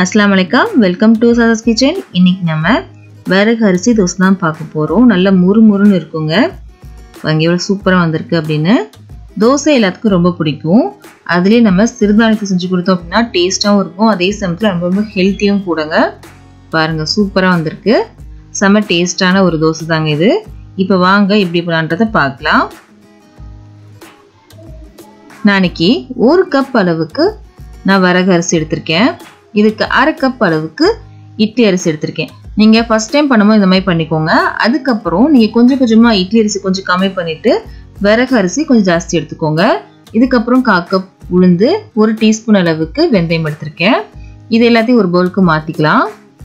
அஸ்லாம் வலைக்கம் welcome to சதஸ் kitchen இன்னைக்கு நம்ம விறகு அரிசி தோசை தான் பார்க்க போகிறோம் நல்ல முறு முறுன்னு இருக்குங்க வாங்க எவ்வளோ சூப்பராக வந்திருக்கு அப்படின்னு தோசை எல்லாத்துக்கும் ரொம்ப பிடிக்கும் அதுலேயே நம்ம சிறுதானியத்தை செஞ்சு கொடுத்தோம் அப்படின்னா டேஸ்ட்டாகவும் இருக்கும் அதே சமயத்தில் ரொம்ப ரொம்ப ஹெல்த்தியும் கூடங்க பாருங்கள் சூப்பராக வந்திருக்கு செம்ம டேஸ்டான ஒரு தோசை தாங்க இது இப்போ வாங்க எப்படி பண்ணலான்றதை பார்க்கலாம் நான் இன்னைக்கு ஒரு கப் அளவுக்கு நான் வரகு அரிசி எடுத்திருக்கேன் இதுக்கு அரை கப் அளவுக்கு இட்லி அரிசி எடுத்திருக்கேன் நீங்கள் ஃபஸ்ட் டைம் பண்ணும்போது இந்த மாதிரி பண்ணிக்கோங்க அதுக்கப்புறம் நீங்கள் கொஞ்சம் கொஞ்சமாக இட்லி அரிசி கொஞ்சம் கம்மி பண்ணிவிட்டு விறகு அரிசி கொஞ்சம் ஜாஸ்தி எடுத்துக்கோங்க இதுக்கப்புறம் கா கப் உளுந்து ஒரு டீஸ்பூன் அளவுக்கு வெந்தயம் எடுத்திருக்கேன் இது எல்லாத்தையும் ஒரு பவுலுக்கு மாற்றிக்கலாம்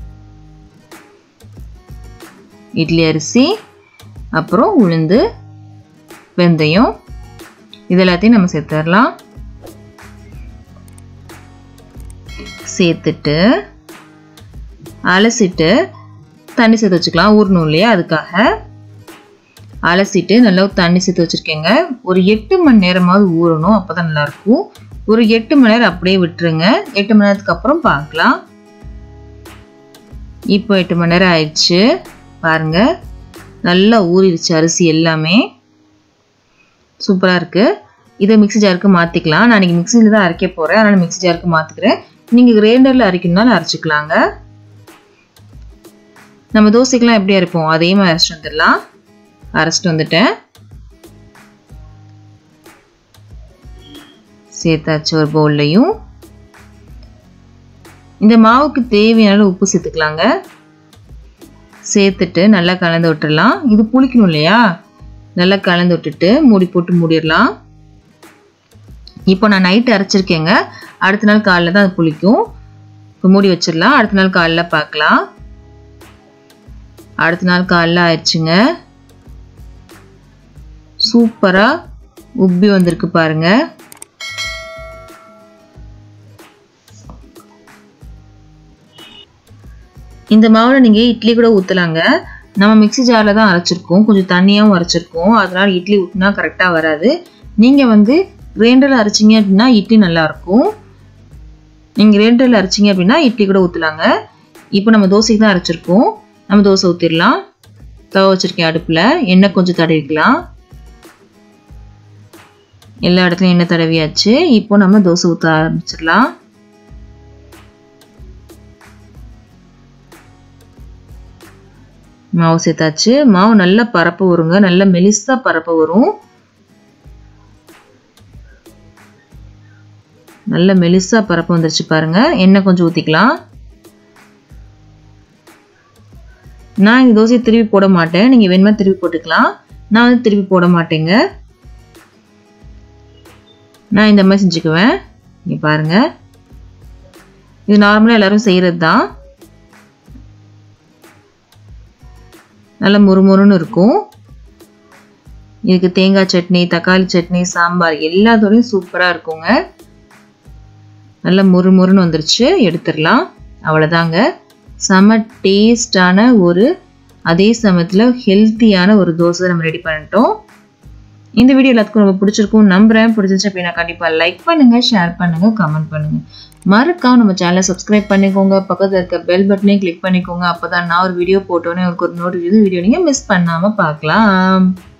இட்லி அரிசி அப்புறம் உளுந்து வெந்தயம் இது எல்லாத்தையும் நம்ம சேர்த்துடலாம் சேர்த்துட்டு அலசிட்டு தண்ணி சேர்த்து வச்சுக்கலாம் ஊறணும் இல்லையா அதுக்காக அலசிட்டு நல்லா தண்ணி சேர்த்து வச்சுருக்கேங்க ஒரு எட்டு மணி நேரமாவது ஊறணும் அப்போ தான் நல்லாயிருக்கும் ஒரு எட்டு மணி நேரம் அப்படியே விட்டுருங்க எட்டு மணி நேரத்துக்கு அப்புறம் பார்க்கலாம் இப்போ எட்டு மணி நேரம் ஆயிடுச்சு பாருங்க நல்லா ஊறிடுச்சு அரிசி எல்லாமே சூப்பராக இருக்குது இதை மிக்ஸி ஜாருக்கு மாற்றிக்கலாம் நான் இன்றைக்கி மிக்ஸியில் தான் அரைக்க போகிறேன் அதனால் மிக்ஸி ஜாருக்கு மாற்றிக்கிறேன் நீங்கள் கிரைண்டரில் அரைக்கணும்னாலும் அரைச்சிக்கலாங்க நம்ம தோசைக்கெலாம் எப்படி அரைப்போம் அதே மாதிரி அரைச்சிட்டு வந்துடலாம் அரைச்சிட்டு வந்துட்டேன் சேர்த்தாச்சு ஒரு பவுல்லையும் இந்த மாவுக்கு தேவையான உப்பு சேர்த்துக்கலாங்க சேர்த்துட்டு நல்லா கலந்து விட்டுடலாம் இது புளிக்கணும் இல்லையா நல்லா கலந்து விட்டுட்டு மூடி போட்டு மூடிடலாம் இப்போ நான் நைட்டு அரைச்சிருக்கேங்க அடுத்த நாள் காலைல தான் அது புளிக்கும் இப்போ மூடி வச்சிடலாம் அடுத்த நாள் காலைல பார்க்கலாம் அடுத்த நாள் காலைல ஆயிடுச்சுங்க சூப்பராக உப்பி வந்திருக்கு பாருங்க இந்த மாவில் நீங்கள் இட்லி கூட ஊற்றலாங்க நம்ம மிக்சி ஜாரில் தான் அரைச்சிருக்கோம் கொஞ்சம் தண்ணியாகவும் அரைச்சிருக்கோம் அதனால் இட்லி ஊற்றினா கரெக்டாக வராது நீங்கள் வந்து கிரைண்டரில் அரைச்சிங்க அப்படின்னா இட்லி நல்லாயிருக்கும் நீங்கள் கிரைண்டரில் அரைச்சிங்க அப்படின்னா இட்லி கூட ஊற்றலாங்க இப்போ நம்ம தோசைக்கு தான் அரைச்சிருக்கோம் நம்ம தோசை ஊற்றிடலாம் தவ வச்சுருக்கேன் அடுப்பில் எண்ணெய் கொஞ்சம் தடவிக்கலாம் எல்லா இடத்துலையும் எண்ணெய் தடவியாச்சு இப்போ நம்ம தோசை ஊற்ற ஆரம்பிச்சிடலாம் மாவு சேர்த்தாச்சு மாவு நல்லா பரப்ப வருங்க நல்லா மெலிசாக பரப்ப வரும் நல்ல மெலிசா பரப்பு வந்துருச்சு பாருங்க எண்ணெய் கொஞ்சம் ஊற்றிக்கலாம் நான் இந்த தோசையை திருப்பி போட மாட்டேன் நீங்கள் வேணுமா திருப்பி போட்டுக்கலாம் நான் வந்து திருப்பி போட மாட்டேங்க நான் இந்த மாதிரி செஞ்சுக்குவேன் இங்கே பாருங்க இது நார்மலாக எல்லாரும் செய்கிறது தான் நல்ல முறுமுறுன்னு இருக்கும் இதுக்கு தேங்காய் சட்னி தக்காளி சட்னி சாம்பார் எல்லாத்தோடையும் சூப்பராக இருக்குங்க நல்ல முறுமுறுன்னு வந்துருச்சு எடுத்துடலாம் அவ்வளோதாங்க செம டேஸ்டான ஒரு அதே சமயத்தில் ஹெல்த்தியான ஒரு தோசை நம்ம ரெடி பண்ணிட்டோம் இந்த வீடியோ எல்லாத்துக்கும் ரொம்ப பிடிச்சிருக்கும் நம்புறேன் பிடிச்சிருச்சு அப்படின்னா கண்டிப்பாக லைக் பண்ணுங்கள் ஷேர் பண்ணுங்கள் கமெண்ட் பண்ணுங்கள் மறக்காம நம்ம சேனலை சப்ஸ்கிரைப் பண்ணிக்கோங்க பக்கத்தில் இருக்க பெல் பட்டனையும் கிளிக் பண்ணிக்கோங்க அப்போ தான் நான் ஒரு வீடியோ போட்டோன்னே உங்களுக்கு ஒரு நோட்டிஃபிகேஷன் வீடியோ நீங்கள் மிஸ் பண்ணாமல் பார்க்கலாம்